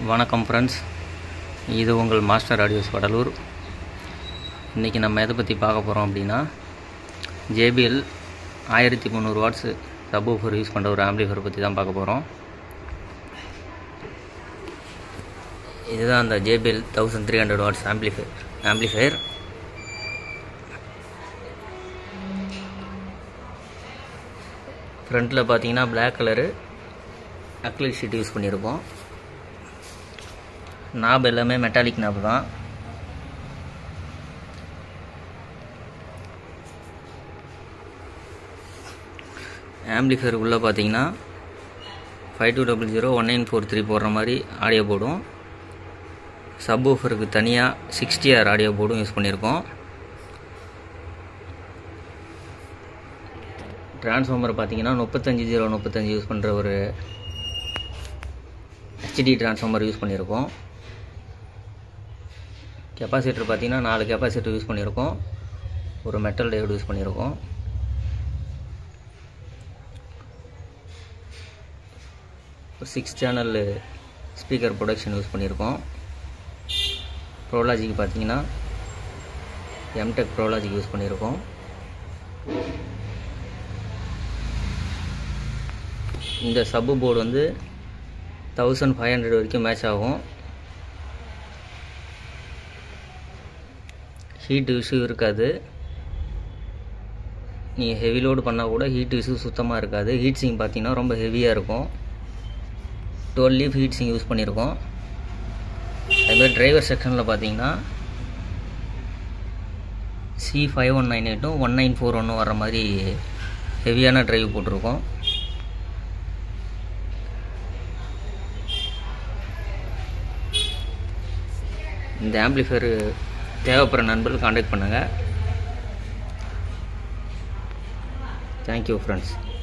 வணக்கம் ஃப்ரெண்ட்ஸ் இது உங்கள் மாஸ்டர் ஆடியோஸ் வடலூர் இன்றைக்கி நம்ம எதை பற்றி பார்க்க போகிறோம் அப்படின்னா ஜேபிஎல் ஆயிரத்தி முந்நூறு வாட்ஸு சப் ஊஃபர் யூஸ் பண்ணுற ஒரு ஆம்பிளிஃபர் பற்றி தான் பார்க்க போகிறோம் இதுதான் அந்த JBL thousand three hundred watts amplifier amplifier ஃப்ரண்ட்டில் பார்த்தீங்கன்னா black colour acrylic sheet use பண்ணியிருக்கோம் நாப் எல்லாமே மெட்டாலிக் நாப் தான் ஆம்பிளிஃபயர் உள்ளே பார்த்தீங்கன்னா five two double zero one nine four three போடுற மாதிரி ஆடியோ போர்டும் சப் ஊஃபருக்கு தனியாக சிக்ஸ்டி ஆர் ஆடியோ போர்டும் யூஸ் பண்ணியிருக்கோம் ட்ரான்ஸ்ஃபார்மர் பார்த்தீங்கன்னா முப்பத்தஞ்சு ஜீரோ முப்பத்தஞ்சு யூஸ் பண்ணுற ஒரு ஹெச்டி ட்ரான்ஸ்ஃபார்மர் யூஸ் பண்ணியிருக்கோம் கெப்பாசிட்டர் பார்த்தீங்கன்னா நாலு கெப்பாசிட்டர் யூஸ் பண்ணியிருக்கோம் ஒரு மெட்டல் டயோடு யூஸ் பண்ணியிருக்கோம் ஒரு six channel speaker protection use பண்ணியிருக்கோம் ப்ரோலாஜிக்கு பார்த்தீங்கன்னா எம்டெக் ப்ரோலாஜிக் யூஸ் பண்ணியிருக்கோம் இந்த சப்பு போர்டு வந்து தௌசண்ட் ஃபைவ் ஹண்ட்ரட் வரைக்கும் மேட்ச் ஆகும் ஹீட் இஷ்யூ இருக்காது நீங்கள் ஹெவி லோடு பண்ணால் கூட ஹீட் இஷ்யூ சுத்தமாக இருக்காது ஹீட் சிங் பார்த்தீங்கன்னா ரொம்ப ஹெவியாக இருக்கும் twelve leaf heat sink use பண்ணியிருக்கோம் அதுமாதிரி டிரைவர் செக்ஷனில் பார்த்தீங்கன்னா சி ஃபைவ் ஒன் நைன் எயிட்டும் ஒன் நைன் ஃபோர் ஒன்றும் வர மாதிரி ஹெவியான டிரைவ் போட்டிருக்கோம் இந்த ஆம்பிளிஃபையர் தேவைப்படுற நண்பர்கள் காண்டாக்ட் பண்ணுங்கள் தேங்க்யூ ஃப்ரெண்ட்ஸ்